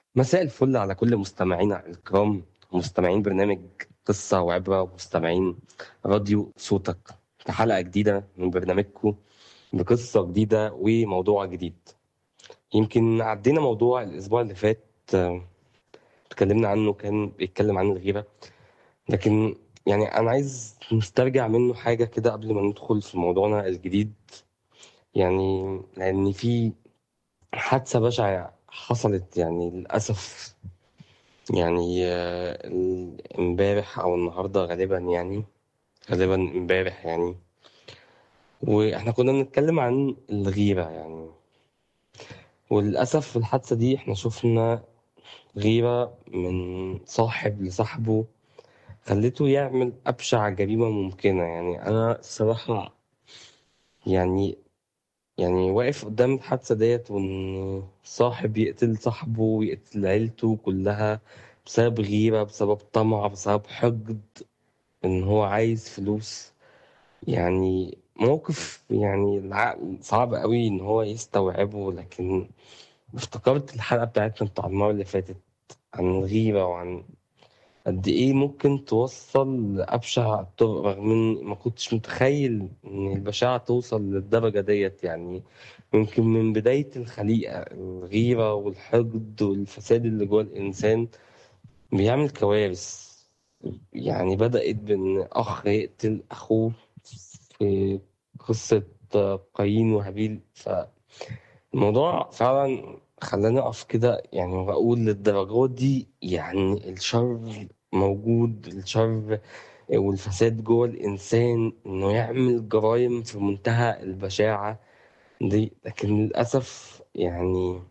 مساء الفل على كل مستمعينا الكرام مستمعين برنامج قصة وعبرة ومستمعين راديو صوتك في حلقة جديدة من برنامجكم بقصة جديدة وموضوع جديد يمكن عدينا موضوع الأسبوع اللي فات آه، اتكلمنا عنه كان بيتكلم عن الغيبة لكن يعني أنا عايز نسترجع منه حاجة كده قبل ما ندخل في موضوعنا الجديد يعني لأن في حادثة بشعة حصلت يعني للأسف يعني آه، ال- امبارح أو النهاردة غالبا يعني غالبا امبارح يعني واحنا كنا بنتكلم عن الغيرة يعني وللأسف في الحادثة دي احنا شفنا غيرة من صاحب لصاحبه خلته يعمل أبشع جريمة ممكنة يعني أنا الصراحة يعني يعني واقف قدام الحادثة ديت وإن صاحب يقتل صاحبه ويقتل عيلته كلها بسبب غيرة بسبب طمع بسبب حقد إن هو عايز فلوس يعني موقف يعني العقل صعب قوي إن هو يستوعبه لكن افتكرت الحلقة بتاعتنا بتاع المرة اللي فاتت عن الغيرة وعن قد إيه ممكن توصل لأبشع الطرق رغم إن ما كنتش متخيل إن البشاعة توصل للدرجة ديت يعني يمكن من بداية الخليقة الغيرة والحقد والفساد اللي جوه الإنسان بيعمل كوارث يعني بدأت بإن أخ يقتل أخوه في قصة قايين وهابيل فالموضوع فعلا خلاني أقف كده يعني وأقول للدرجات دي يعني الشر موجود الشر والفساد جوه الإنسان إنه يعمل جرائم في منتهى البشاعة دي لكن للأسف يعني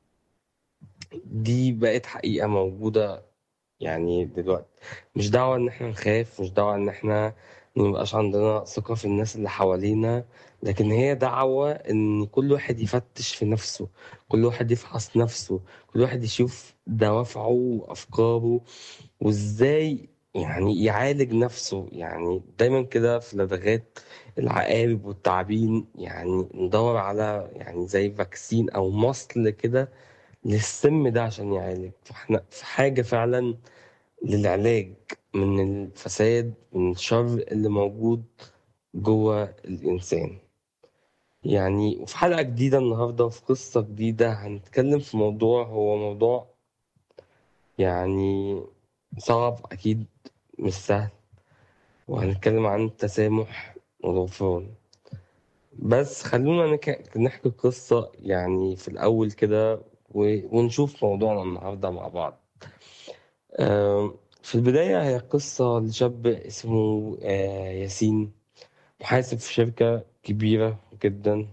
دي بقت حقيقة موجودة يعني دلوقتي مش دعوة إن إحنا نخاف مش دعوة إن إحنا ميبقاش عندنا ثقة في الناس اللي حوالينا لكن هي دعوة إن كل واحد يفتش في نفسه كل واحد يفحص نفسه كل واحد يشوف دوافعه وأفكاره وإزاي يعني يعالج نفسه يعني دايما كده في لدغات العقارب والتعابين يعني ندور على يعني زي فاكسين أو مصل كده للسم ده عشان يعالج فاحنا في حاجة فعلا للعلاج من الفساد من الشر اللي موجود جوه الإنسان يعني وفي حلقة جديدة النهاردة وفي قصة جديدة هنتكلم في موضوع هو موضوع يعني صعب أكيد مش سهل وهنتكلم عن التسامح والغفران بس خلونا نك- نحكي القصة يعني في الأول كده و- ونشوف موضوعنا النهاردة مع بعض آم، في البداية هي قصة لشاب اسمه آه، ياسين محاسب في شركة كبيرة جدا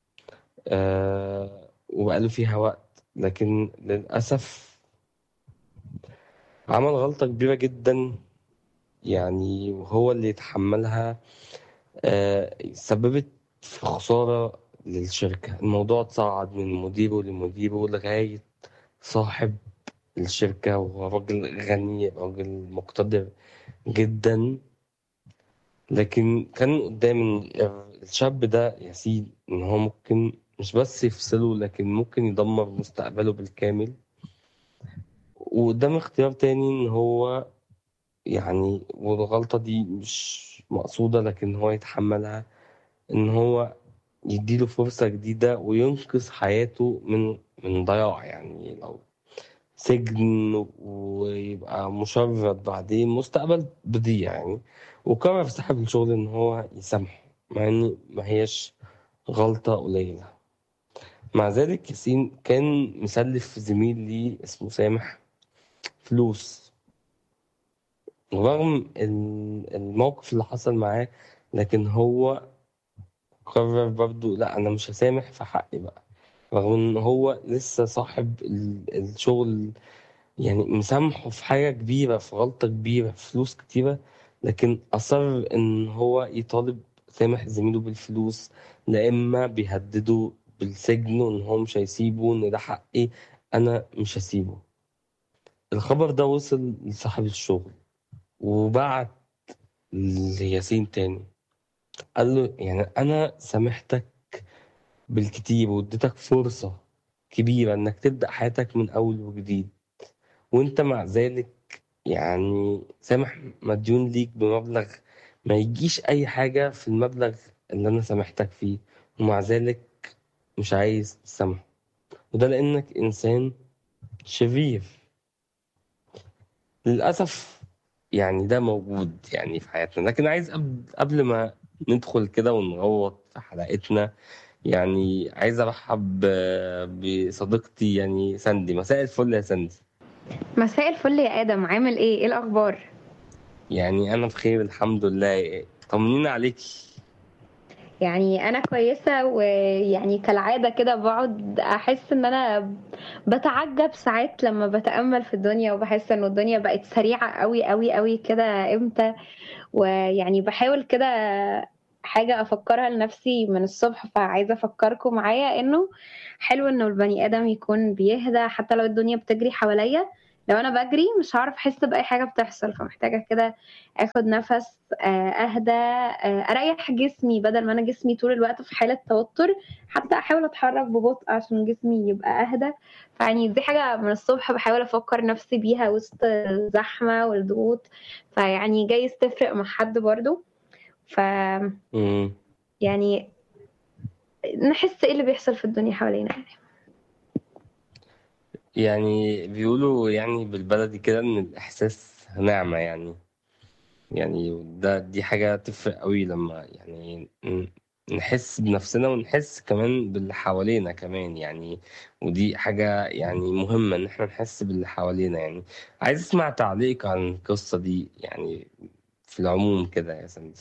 آه، وبقاله فيها وقت لكن للأسف عمل غلطة كبيرة جدا يعني وهو اللي يتحملها آه، سببت في خسارة للشركة الموضوع تصاعد من مديره لمديره لغاية صاحب الشركة وهو راجل غني راجل مقتدر جدا لكن كان قدام ال- الشاب ده ياسين إن هو ممكن مش بس يفصله لكن ممكن يدمر مستقبله بالكامل وقدام اختيار تاني إن هو يعني والغلطة دي مش مقصودة لكن هو يتحملها إن هو يديله فرصة جديدة وينقذ حياته من من ضياع يعني لو سجن ويبقى مشرد بعدين مستقبل بضيع يعني وقرر صاحب الشغل إن هو يسامحه مع إن ما هيش غلطة قليلة مع ذلك ياسين كان مسلف زميل ليه اسمه سامح فلوس رغم ال- الموقف اللي حصل معاه لكن هو قرر برضو لا أنا مش هسامح في حقي بقى رغم إن هو لسه صاحب ال- الشغل يعني مسامحه في حاجة كبيرة في غلطة كبيرة في فلوس كتيرة لكن أصر إن هو يطالب سامح زميله بالفلوس لا إما بيهدده بالسجن وإن هو مش هيسيبه إن ده حقي أنا مش هسيبه الخبر ده وصل لصاحب الشغل وبعت لياسين تاني قال له يعني أنا سامحتك بالكتير واديتك فرصة كبيرة إنك تبدأ حياتك من أول وجديد وأنت مع ذلك يعني سامح مديون ليك بمبلغ ما يجيش أي حاجة في المبلغ اللي أنا سامحتك فيه ومع ذلك مش عايز تسامحه وده لأنك إنسان شرير للأسف يعني ده موجود يعني في حياتنا لكن عايز قبل, قبل ما ندخل كده ونغوط في حلقتنا يعني عايز أرحب بصديقتي يعني سندي مساء الفل يا سندي مساء الفل يا آدم عامل ايه؟ ايه الأخبار؟ يعني أنا بخير الحمد لله طمنينا عليكي يعني أنا كويسة ويعني كالعادة كده بقعد أحس إن أنا بتعجب ساعات لما بتأمل في الدنيا وبحس إن الدنيا بقت سريعة قوي قوي قوي كده إمتى ويعني بحاول كده حاجة أفكرها لنفسي من الصبح فعايزة أفكركم معايا إنه حلو إنه البني آدم يكون بيهدى حتى لو الدنيا بتجري حواليا لو أنا بجري مش هعرف أحس بأي حاجة بتحصل فمحتاجة كده آخد نفس آه، أهدى آه، أريح جسمي بدل ما أنا جسمي طول الوقت في حالة توتر حتى أحاول أتحرك ببطء عشان جسمي يبقى أهدى فيعني دي حاجة من الصبح بحاول أفكر نفسي بيها وسط الزحمة والضغوط فيعني جايز تفرق مع حد برضو ف مم. يعني نحس ايه اللي بيحصل في الدنيا حوالينا يعني يعني بيقولوا يعني بالبلدي كده إن الإحساس نعمة يعني يعني ده دي حاجة تفرق قوي لما يعني ن- نحس بنفسنا ونحس كمان باللي حوالينا كمان يعني ودي حاجة يعني مهمة إن احنا نحس باللي حوالينا يعني عايز أسمع تعليق عن القصة دي يعني في العموم كده يا سندي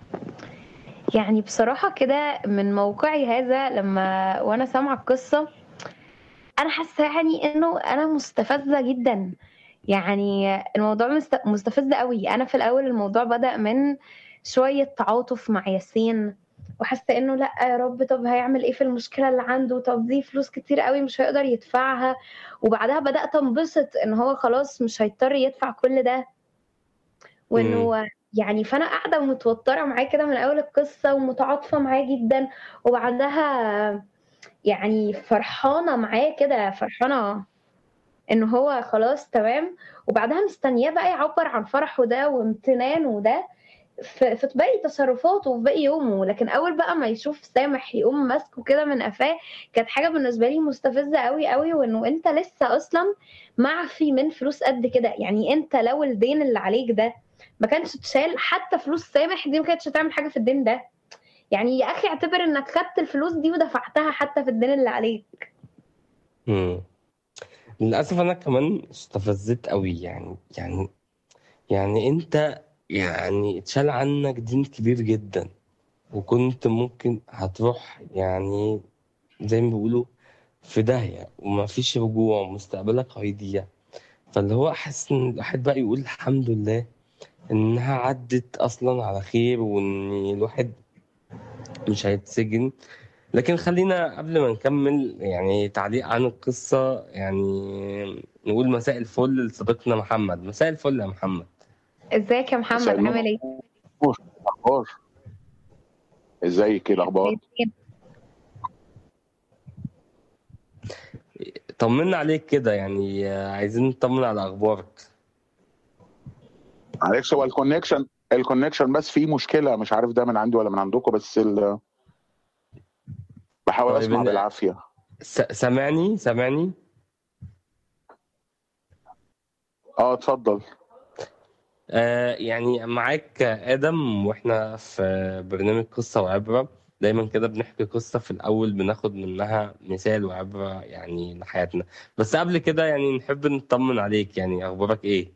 يعني بصراحة كده من موقعي هذا لما وانا سامعة القصة انا حاسة يعني انه انا مستفزة جدا يعني الموضوع مست- مستفز قوي انا في الاول الموضوع بدأ من شوية تعاطف مع ياسين وحاسة انه لا يا رب طب هيعمل ايه في المشكلة اللي عنده طب دي فلوس كتير قوي مش هيقدر يدفعها وبعدها بدأت انبسط ان هو خلاص مش هيضطر يدفع كل ده مم. وانه يعني فانا قاعده متوتره معاه كده من اول القصه ومتعاطفه معاه جدا وبعدها يعني فرحانه معاه كده فرحانه ان هو خلاص تمام وبعدها مستنياه بقى يعبر عن فرحه ده وامتنانه ده في في باقي تصرفاته وفي باقي يومه لكن اول بقى ما يشوف سامح يقوم ماسكه كده من قفاه كانت حاجه بالنسبه لي مستفزه قوي قوي وانه انت لسه اصلا معفي من فلوس قد كده يعني انت لو الدين اللي عليك ده ما كانش اتشال حتى فلوس سامح دي ما كانتش هتعمل حاجه في الدين ده يعني يا اخي اعتبر انك خدت الفلوس دي ودفعتها حتى في الدين اللي عليك مم. للأسف أنا كمان استفزت قوي يعني يعني يعني أنت يعني اتشال عنك دين كبير جدا وكنت ممكن هتروح يعني زي ما بيقولوا في داهية ومفيش رجوع ومستقبلك هيضيع فاللي هو حاسس إن الواحد بقى يقول الحمد لله إنها عدت أصلا على خير وإن الواحد مش هيتسجن لكن خلينا قبل ما نكمل يعني تعليق عن القصة يعني نقول مساء الفل لصديقنا محمد مساء الفل يا محمد ازيك يا محمد مساء النور عامل ايه اخبار ازيك ايه الاخبار طمنا عليك كده يعني عايزين نطمن على أخبارك معلش هو الكونكشن الكونكشن بس في مشكله مش عارف ده من عندي ولا من عندكم بس ال... بحاول طيب اسمع إن- بالعافيه س- سامعني سامعني اه اتفضل آه يعني معاك آدم وإحنا في برنامج قصة وعبرة دايما كده بنحكي قصة في الأول بناخد منها مثال وعبرة يعني لحياتنا بس قبل كده يعني نحب نطمن عليك يعني أخبارك إيه؟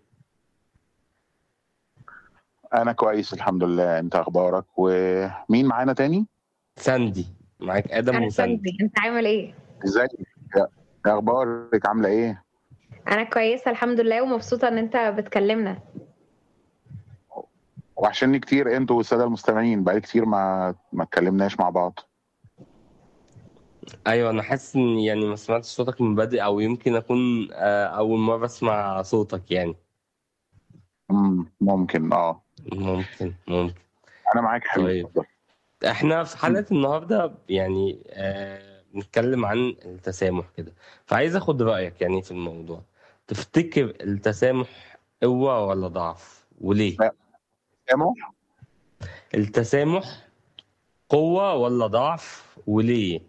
انا كويس الحمد لله انت اخبارك ومين معانا تاني ساندي معاك آدم انا وساندي ساندي انت عامل ايه ازيك إيه اخبارك عامله ايه انا كويسه الحمد لله ومبسوطه ان انت بتكلمنا وحشني كتير انتوا والساده المستمعين بقالي كتير ما ما اتكلمناش مع بعض ايوه انا حاسس ان يعني ما سمعتش صوتك من بدري او يمكن اكون آه، اول مره اسمع صوتك يعني مم، ممكن اه ممكن ممكن انا معاك يا حبيبي طيب. اتفضل. احنا في حلقه النهارده يعني آه، نتكلم عن التسامح كده فعايز اخد رايك يعني في الموضوع تفتكر التسامح قوة ولا ضعف وليه سامح التسامح قوة ولا ضعف وليه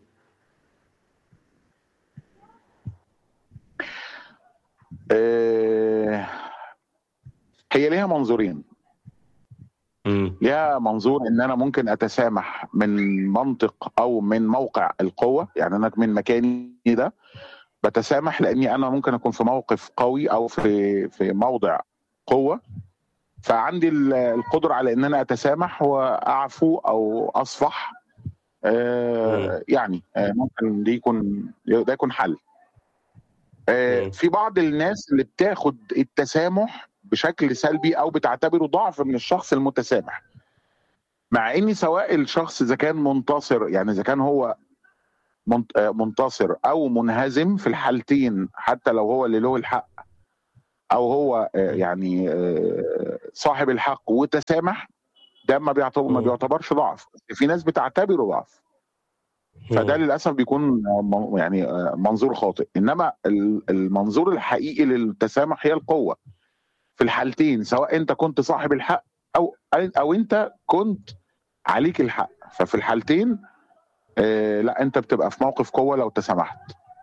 آه، هي ليها منظورين مم. ليها منظور ان انا ممكن اتسامح من منطق او من موقع القوه يعني انا من مكاني ده بتسامح لاني انا ممكن اكون في موقف قوي او في في موضع قوه فعندي ال- القدره على ان انا اتسامح واعفو او اصفح آه يعني آه ممكن دي يكون ده يكون حل آه مم. في بعض الناس اللي بتاخد التسامح بشكل سلبي او بتعتبره ضعف من الشخص المتسامح مع ان سواء الشخص اذا كان منتصر يعني اذا كان هو منت- آه، منتصر او منهزم في الحالتين حتى لو هو اللي له الحق او هو آه، يعني آه، صاحب الحق وتسامح ده ما بيعتبر ما مم. بيعتبرش ضعف في ناس بتعتبره ضعف فده مم. للاسف بيكون آه، م- يعني آه، منظور خاطئ انما ال- المنظور الحقيقي للتسامح هي القوه في الحالتين سواء انت كنت صاحب الحق او او انت كنت عليك الحق ففي الحالتين آه، لا انت بتبقى في موقف قوه لو تسامحت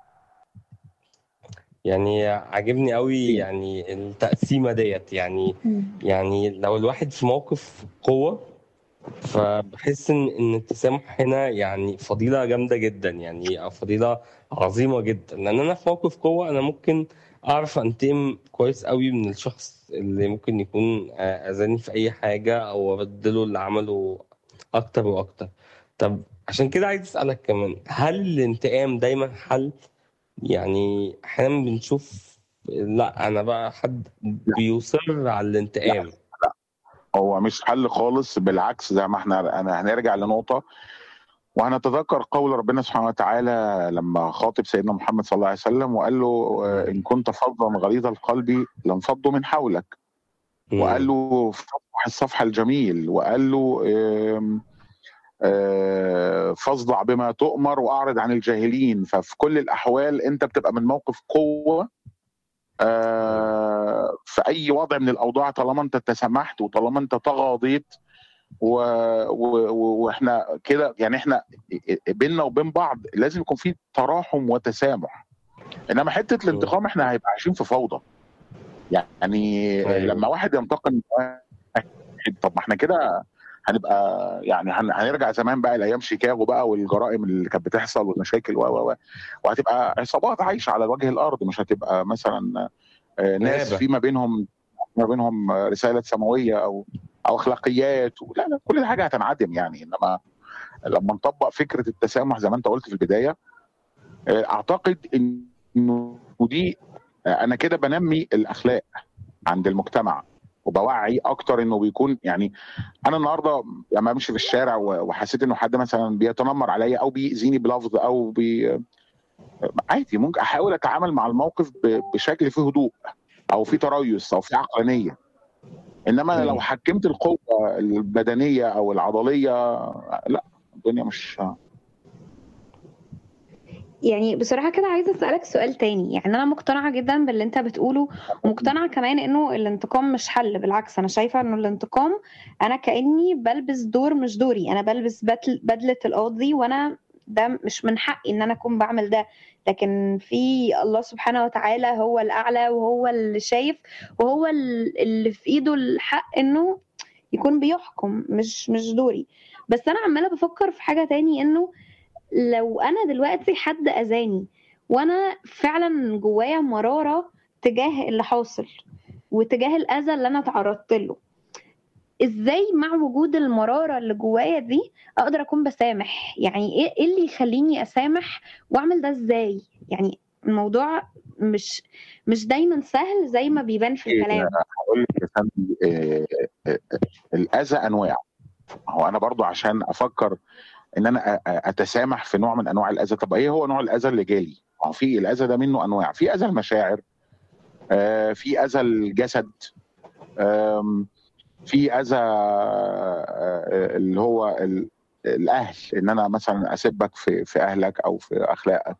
يعني عاجبني قوي يعني التقسيمة ديت يعني يعني لو الواحد في موقف قوة فبحس ان ان التسامح هنا يعني فضيلة جامدة جدا يعني او فضيلة عظيمة جدا لان انا في موقف قوة انا ممكن اعرف انتقم كويس قوي من الشخص اللي ممكن يكون آه، اذاني في اي حاجة او ابدله اللي عمله اكتر واكتر طب عشان كده عايز اسالك كمان هل الانتقام دايما حل يعني احيانا بنشوف لا انا بقى حد بيصر على الانتقام هو مش حل خالص بالعكس زي ما احنا انا هنرجع لنقطه وهنتذكر قول ربنا سبحانه وتعالى لما خاطب سيدنا محمد صلى الله عليه وسلم وقال له آه، ان كنت فظا غليظ القلب لانفضوا من حولك وقال له صفح الصفح الجميل وقال له آم، آه، فاصدع بما تؤمر واعرض عن الجاهلين ففي كل الاحوال انت بتبقى من موقف قوه آه، في اي وضع من الاوضاع طالما انت تسامحت وطالما انت تغاضيت و... و... و- واحنا كده يعني احنا بيننا وبين بعض لازم يكون في تراحم وتسامح انما حته الانتقام احنا هيبقى عايشين في فوضى يعني أيوة. لما واحد ينتقم واحد طب ما احنا كده هنبقى يعني هن- هنرجع زمان بقى لايام شيكاغو بقى والجرائم اللي كانت بتحصل والمشاكل و و و وهتبقى عصابات عايشه على وجه الارض مش هتبقى مثلا آه، ناس غابة. في ما بينهم ما بينهم آه، رساله سماويه او او اخلاقيات و- لا لا كل حاجه هتنعدم يعني انما لما نطبق فكره التسامح زي ما انت قلت في البدايه آه، اعتقد انه دي آه، انا كده بنمي الاخلاق عند المجتمع وبوعي اكتر انه بيكون يعني انا النهارده لما امشي في الشارع و- وحسيت انه حد مثلا بيتنمر عليا او بيأذيني بلفظ او بي عادي ممكن احاول اتعامل مع الموقف ب- بشكل فيه هدوء او فيه تريث او فيه عقلانيه انما مم. لو حكمت القوه البدنيه او العضليه لا الدنيا مش يعني بصراحة كده عايزة أسألك سؤال تاني يعني أنا مقتنعة جدا باللي أنت بتقوله ومقتنعة كمان إنه الانتقام مش حل بالعكس أنا شايفة إنه الانتقام أنا كأني بلبس دور مش دوري أنا بلبس بدل بدلة القاضي وأنا ده مش من حقي إن أنا أكون بعمل ده لكن في الله سبحانه وتعالى هو الأعلى وهو اللي شايف وهو ال- اللي في إيده الحق إنه يكون بيحكم مش مش دوري بس أنا عمالة بفكر في حاجة تاني إنه لو انا دلوقتي حد اذاني وانا فعلا جوايا مراره تجاه اللي حاصل وتجاه الاذى اللي انا تعرضت له ازاي مع وجود المراره اللي جوايا دي اقدر اكون بسامح يعني ايه إيه اللي يخليني اسامح واعمل ده ازاي يعني الموضوع مش مش دايما سهل زي ما بيبان في الكلام هقول لك يا سامي آه، آه، آه، الاذى انواع هو انا برضو عشان افكر ان انا أ- أ- اتسامح في نوع من انواع الاذى طب ايه هو نوع الاذى اللي جالي ما هو في الاذى ده منه انواع في اذى المشاعر آه، في اذى الجسد آم، في اذى آه، اللي هو ال- الاهل ان انا مثلا اسبك في في اهلك او في اخلاقك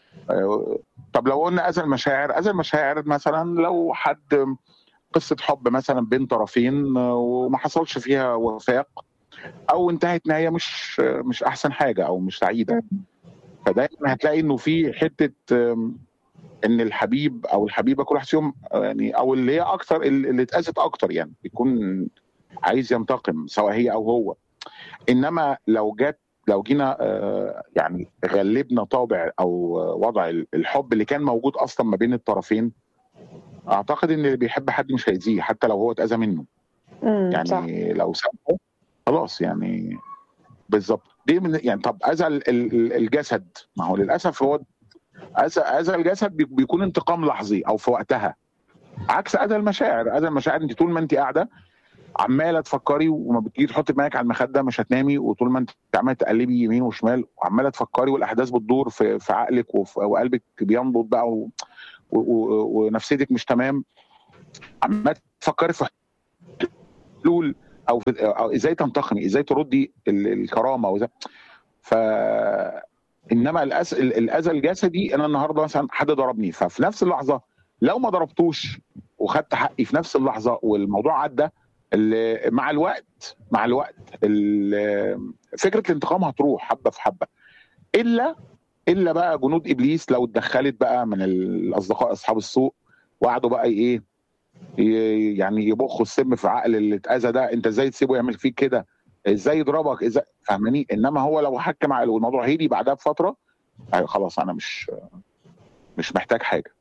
آه، طب لو قلنا اذى المشاعر اذى المشاعر مثلا لو حد قصه حب مثلا بين طرفين آه، وما حصلش فيها وفاق او انتهت نهايه مش مش احسن حاجه او مش سعيده فدايما هتلاقي انه في حته آم، ان الحبيب او الحبيبه كل واحد فيهم آه، يعني او اللي هي اكتر اللي اتاذت اكتر يعني بيكون عايز ينتقم سواء هي او هو انما لو جت لو جينا آه، يعني غلبنا طابع او وضع الحب اللي كان موجود اصلا ما بين الطرفين اعتقد ان اللي بيحب حد مش هيأذيه حتى لو هو اتاذى منه امم صح يعني لو سامحه خلاص يعني بالظبط دي من يعني طب اذى ال- ال- الجسد ما هو للاسف هو اذى اذى الجسد بي- بيكون انتقام لحظي او في وقتها عكس اذى المشاعر اذى المشاعر انت طول ما انت قاعده عماله تفكري وما بتيجي تحطي دماغك على المخده مش هتنامي وطول ما انت عماله تقلبي يمين وشمال وعماله تفكري والاحداث بتدور في في عقلك وف- وقلبك بينبض بقى و و و ونفسيتك مش تمام عماله تفكري في حلول او في أو ازاي تنتقمي ازاي تردي ال- الكرامه وازاي ف انما الأس... ال- الاذى الجسدي انا النهارده مثلا حد ضربني ففي نفس اللحظه لو ما ضربتوش وخدت حقي في نفس اللحظه والموضوع عدى ال- مع الوقت مع الوقت ال- فكره الانتقام هتروح حبه في حبه الا الا بقى جنود ابليس لو اتدخلت بقى من الاصدقاء اصحاب السوء وقعدوا بقى ايه ي- يعني يبخوا السم في عقل اللي اتاذى ده انت ازاي تسيبه يعمل فيك كده ازاي يضربك ازاي فاهماني انما هو لو حكم عقله والموضوع هدي بعدها بفتره أيوة خلاص انا مش مش محتاج حاجه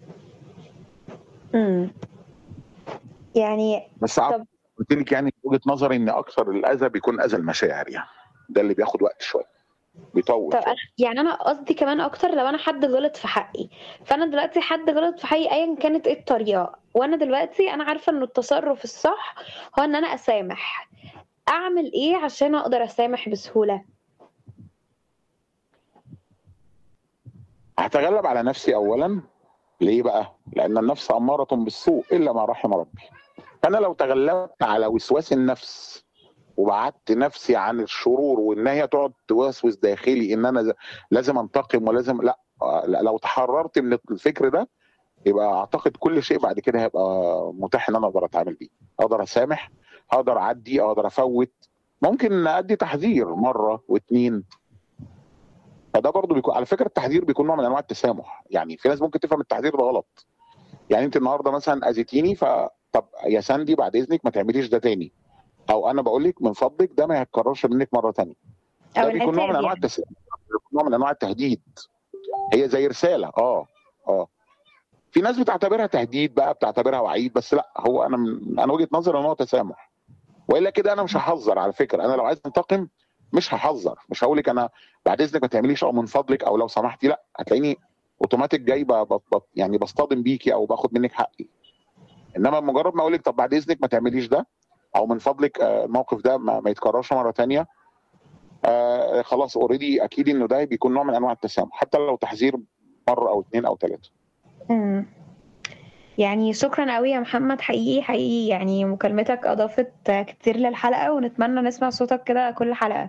امم يعني بس طب- قلت لك يعني وجهه نظري ان اكثر الاذى بيكون اذى المشاعر يعني ده اللي بياخد وقت شويه بيطول طب شوية. انا يعني انا قصدي كمان اكتر لو انا حد غلط في حقي فانا دلوقتي حد غلط في حقي ايا كانت ايه الطريقه وانا دلوقتي انا عارفه ان التصرف الصح هو ان انا اسامح اعمل ايه عشان اقدر اسامح بسهوله هتغلب على نفسي اولا ليه بقى؟ لان النفس اماره بالسوء الا ما رحم ربي. فانا لو تغلبت على وسواس النفس وبعدت نفسي عن الشرور وان هي تقعد توسوس داخلي ان انا ز- لازم انتقم ولازم لا آه، لا، لو تحررت من الفكر ده يبقى اعتقد كل شيء بعد كده هيبقى متاح ان انا اقدر اتعامل بيه اقدر اسامح اقدر اعدي اقدر افوت ممكن ادي تحذير مره واثنين فده برضو بيكون على فكره التحذير بيكون نوع من انواع التسامح يعني في ناس ممكن تفهم التحذير ده غلط يعني انت النهارده مثلا اذيتيني فطب يا ساندي بعد اذنك ما تعمليش ده تاني او انا بقول لك من فضلك ده ما يتكررش منك مره تانية او ده بيكون نوع من العتاب انواع يعني التسامح بيكون نوع من انواع التهديد هي زي رساله اه اه في ناس بتعتبرها تهديد بقى بتعتبرها وعيد بس لا هو انا من انا وجهه نظري ان هو تسامح والا كده انا مش هحذر على فكره انا لو عايز انتقم مش هحذر مش هقول لك انا بعد اذنك ما تعمليش او من فضلك او لو سمحتي لا هتلاقيني اوتوماتيك جاي ب- ب- ب- يعني بصطدم بيكي او باخد منك حقي انما مجرد ما اقول لك طب بعد اذنك ما تعمليش ده او من فضلك آه، الموقف ده ما, ما يتكررش مره تانية آه خلاص اوريدي اكيد انه ده بيكون نوع من انواع التسامح حتى لو تحذير مره او اثنين او ثلاثه امم يعني شكرا قوي يا محمد حقيقي حقيقي يعني مكالمتك اضافت كتير للحلقه ونتمنى نسمع صوتك كده كل حلقه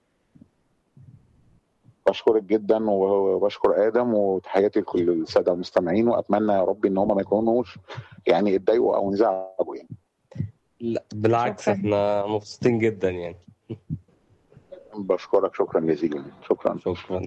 بشكرك جدا وبشكر ادم وتحياتي لكل الساده المستمعين واتمنى يا رب ان هم ما يكونوش يعني اتضايقوا او انزعجوا يعني لا بالعكس شكراً. احنا مبسوطين جدا يعني بشكرك شكرا جزيلا شكرا شكرا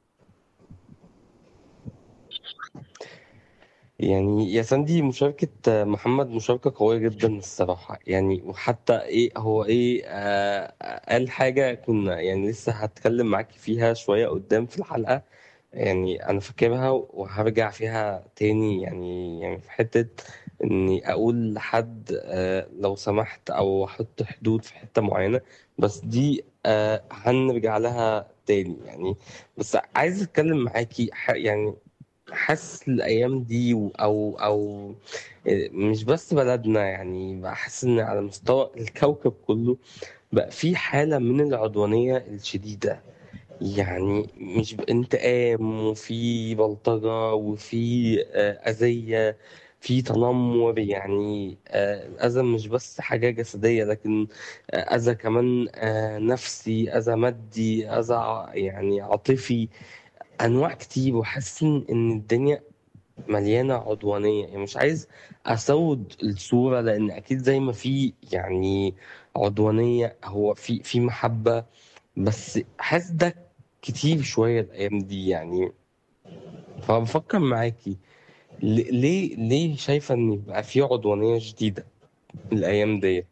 يعني يا ساندي مشاركة محمد مشاركة قوية جدا الصراحة يعني وحتى ايه هو ايه آه قال حاجة كنا يعني لسه هتكلم معاكي فيها شوية قدام في الحلقة يعني انا فاكرها وهرجع فيها تاني يعني يعني في حتة اني اقول لحد آه لو سمحت او احط حدود في حتة معينة بس دي آه هنرجع لها تاني يعني بس عايز اتكلم معاكي ح- يعني حاسس الايام دي و- او او مش بس بلدنا يعني بحس ان على مستوى الكوكب كله بقى في حالة من العدوانية الشديدة يعني مش انتقام وفي بلطجة وفي آه، أذية في تنمر يعني آه، الأذى مش بس حاجة جسدية لكن آه، أذى كمان آه، نفسي أذى مادي أذى ع- يعني عاطفي انواع كتير وحاسس ان إن الدنيا مليانه عدوانيه يعني مش عايز اسود الصوره لان اكيد زي ما في يعني عدوانيه هو في في محبه بس حاسس ده كتير شويه الايام دي يعني فبفكر معاكي ل- ليه ليه شايفه ان يبقى في عدوانيه شديده الايام دي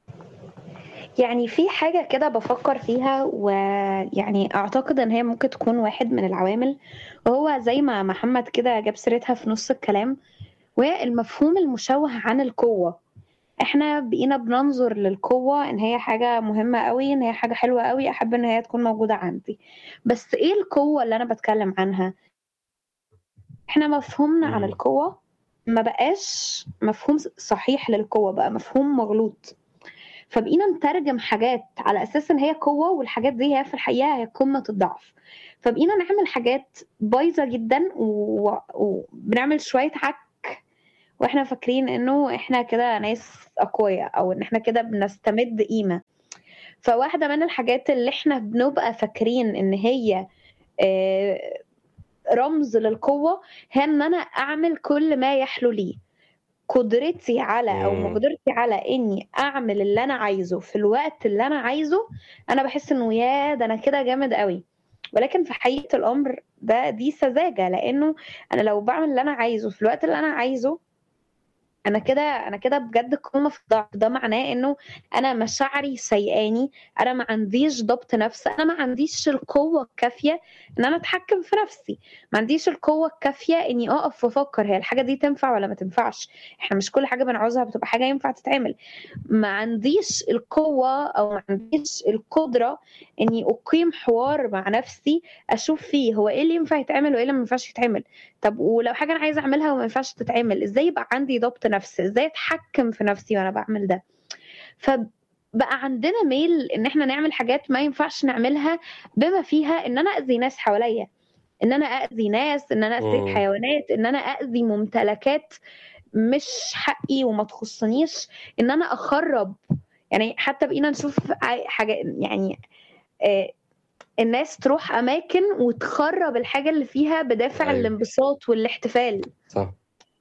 يعني في حاجة كده بفكر فيها ويعني أعتقد إن هي ممكن تكون واحد من العوامل وهو زي ما محمد كده جاب سيرتها في نص الكلام وهي المفهوم المشوه عن القوة احنا بقينا بننظر للقوة ان هي حاجة مهمة قوي ان هي حاجة حلوة قوي احب ان هي تكون موجودة عندي بس ايه القوة اللي انا بتكلم عنها احنا مفهومنا عن مم. القوة ما بقاش مفهوم صحيح للقوة بقى مفهوم مغلوط فبقينا نترجم حاجات على اساس ان هي قوه والحاجات دي هي في الحقيقه هي قمه الضعف فبقينا نعمل حاجات بايظه جدا و- وبنعمل شويه عك واحنا فاكرين انه احنا كده ناس اقوياء او ان احنا كده بنستمد قيمه فواحده من الحاجات اللي احنا بنبقى فاكرين ان هي آه، رمز للقوه هي ان انا اعمل كل ما يحلو لي قدرتي على او مم. مقدرتي على اني اعمل اللي انا عايزه في الوقت اللي انا عايزه انا بحس انه يا ده انا كده جامد قوي ولكن في حقيقة الامر ده دي سذاجة لانه انا لو بعمل اللي انا عايزه في الوقت اللي انا عايزه انا كده انا كده بجد قمة في الضعف ده معناه انه انا مشاعري سيئاني انا ما عنديش ضبط نفس انا ما عنديش القوة الكافية ان انا اتحكم في نفسي ما عنديش القوة الكافية اني اقف وافكر هي الحاجة دي تنفع ولا ما تنفعش احنا مش كل حاجة بنعوزها بتبقى حاجة ينفع تتعمل ما عنديش القوة او ما عنديش القدرة اني اقيم حوار مع نفسي اشوف فيه هو ايه اللي ينفع يتعمل وايه اللي ما ينفعش يتعمل طب ولو حاجة انا عايزة اعملها وما ينفعش تتعمل ازاي يبقى عندي ضبط نفس ازاي اتحكم في نفسي وانا بعمل ده فبقى عندنا ميل ان احنا نعمل حاجات ما ينفعش نعملها بما فيها ان انا اذي ناس حواليا ان انا اذي ناس ان انا اسيب مم. حيوانات ان انا اذي ممتلكات مش حقي وما تخصنيش ان انا اخرب يعني حتى بقينا نشوف ع- حاجه يعني آه، الناس تروح اماكن وتخرب الحاجه اللي فيها بدافع ايوه الانبساط والاحتفال صح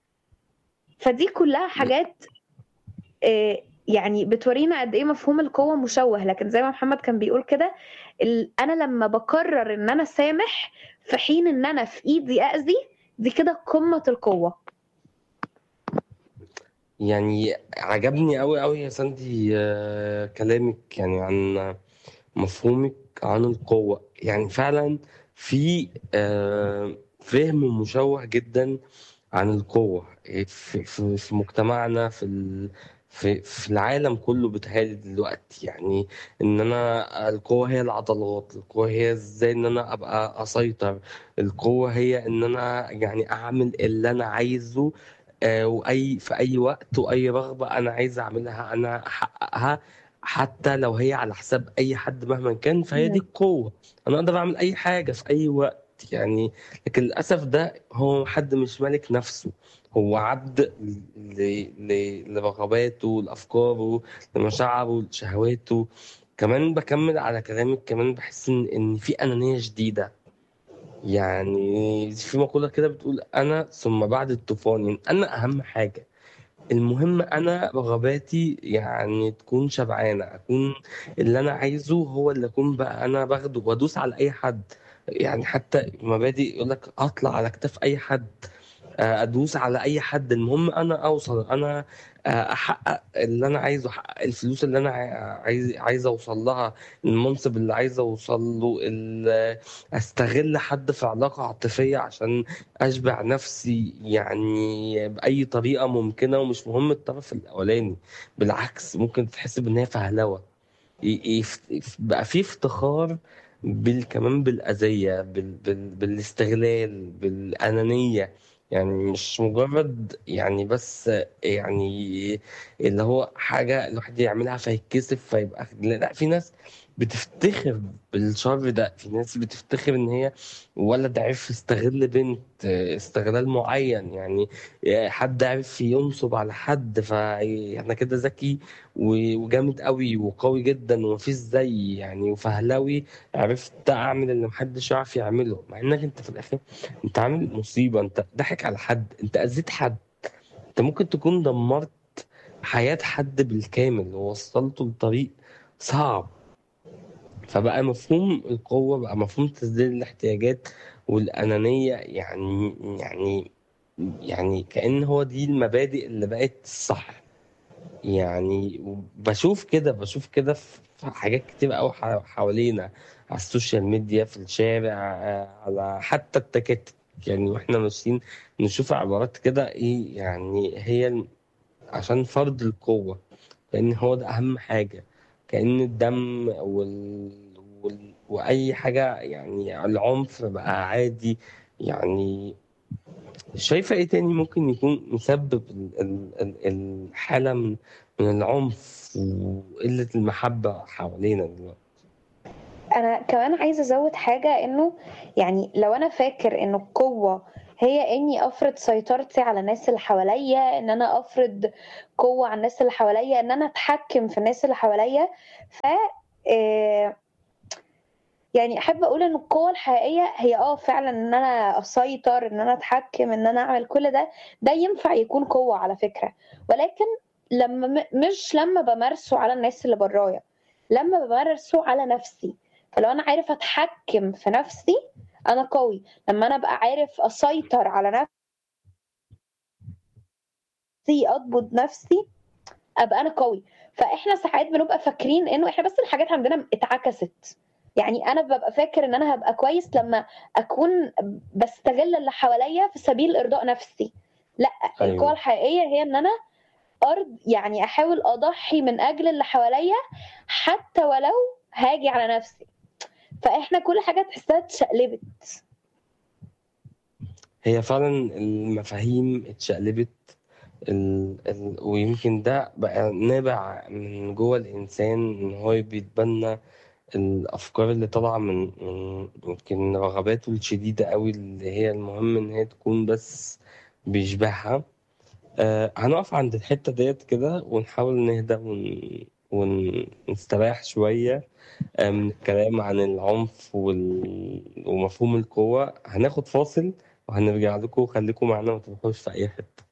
فدي كلها حاجات آه، يعني بتورينا قد ايه مفهوم القوه مشوه لكن زي ما محمد كان بيقول كده ال- انا لما بقرر ان انا سامح في حين ان انا في ايدي اذي دي كده قمه القوه يعني عجبني قوي قوي يا ساندي آه، كلامك يعني عن مفهومك عن القوة يعني فعلا في آه، فهم مشوه جدا عن القوة في, في, في مجتمعنا في ال في, في العالم كله بيتهيألي دلوقتي يعني ان انا القوة هي العضلات القوة هي ازاي ان انا ابقى اسيطر القوة هي ان انا يعني اعمل اللي انا عايزه آه، واي في اي وقت واي رغبة انا عايز اعملها انا احققها حتى لو هي على حساب اي حد مهما كان فهي دي مم. القوة انا اقدر اعمل اي حاجة في اي وقت يعني لكن للاسف ده هو حد مش مالك نفسه هو عبد ل- ل- لرغباته لافكاره لمشاعره لشهواته كمان بكمل على كلامك كمان بحس ان ان في انانية شديدة يعني في مقولة كده بتقول انا ثم بعد الطوفان يعني انا اهم حاجة المهم انا رغباتي يعني تكون شبعانه اكون اللي انا عايزه هو اللي اكون بقى انا باخده وادوس على اي حد يعني حتى مبادئ يقول لك اطلع على كتاف اي حد آه، ادوس على اي حد المهم انا اوصل انا آه، احقق اللي انا عايزه احقق الفلوس اللي انا عاي- عايز عايز اوصل لها المنصب اللي عايز اوصل له ال- استغل حد في علاقة عاطفية عشان اشبع نفسي يعني باي طريقة ممكنة ومش مهم الطرف الاولاني بالعكس ممكن تحس ان هي فهلوة ي- يف- بقى في افتخار بال كمان بالأذية بال... بال... بالاستغلال بالأنانية يعني مش مجرد يعني بس يعني اللي هو حاجة الواحد يعملها فيتكسف فيبقى لا في ناس بتفتخر بالشر ده في ناس بتفتخر ان هي ولد عرف يستغل بنت آه، استغلال معين يعني آه، حد عرف ينصب على حد فاحنا كده ذكي و- وجامد قوي وقوي جدا ومفيش زي يعني وفهلاوي عرفت اعمل اللي محدش يعرف يعمله مع انك انت في الاخر انت عامل مصيبة انت ضحك على حد انت اذيت حد انت ممكن تكون دمرت حياة حد بالكامل ووصلته لطريق صعب فبقى مفهوم القوة بقى مفهوم تسديد الاحتياجات والأنانية يعني يعني يعني كأن هو دي المبادئ اللي بقت الصح يعني بشوف كده بشوف كده في حاجات كتير قوي حوالينا على السوشيال ميديا في الشارع آه، على حتى التكاتك يعني واحنا ماشيين نشوف عبارات كده ايه يعني هي الم- عشان فرض القوة لأن هو ده أهم حاجة كأن الدم وال... وال... وأي حاجة يعني العنف بقى عادي يعني شايفة إيه تاني ممكن يكون مسبب ال... ال... ال- الحالة من من العنف وقلة المحبة حوالينا دلوقتي انا كمان عايزه ازود حاجه انه يعني لو انا فاكر انه القوه هي اني افرض سيطرتي على الناس اللي حواليا ان انا افرض قوه على الناس اللي حواليا ان انا اتحكم في الناس اللي حواليا ف آه، يعني احب اقول ان القوه الحقيقيه هي اه فعلا ان انا اسيطر ان انا اتحكم ان انا اعمل كل ده ده ينفع يكون قوه على فكره ولكن لما م- مش لما بمارسه على الناس اللي برايا لما بمارسه على نفسي فلو انا عارف اتحكم في نفسي انا قوي لما انا ابقى عارف اسيطر على نفسي اضبط نفسي ابقى انا قوي فاحنا ساعات بنبقى فاكرين انه احنا بس الحاجات عندنا اتعكست يعني انا ببقى فاكر ان انا هبقى كويس لما اكون بستغل اللي حواليا في سبيل ارضاء نفسي لا أيوة. القوه الحقيقيه هي ان انا ارض يعني احاول اضحي من اجل اللي حواليا حتى ولو هاجي على نفسي فاحنا كل حاجه تحسها اتشقلبت هي فعلا المفاهيم اتشقلبت ال... ال... ويمكن ده بقى نابع من جوه الإنسان إن هو بيتبنى الأفكار اللي طالعة من من يمكن رغباته الشديدة قوي اللي هي المهم إن هي تكون بس بيشبعها آه هنقف عند الحتة ديت كده ونحاول نهدى ون... ونستريح شوية آه من الكلام عن العنف وال... ومفهوم القوة هناخد فاصل وهنرجع لكم خليكم معانا ما تروحوش في أي حتة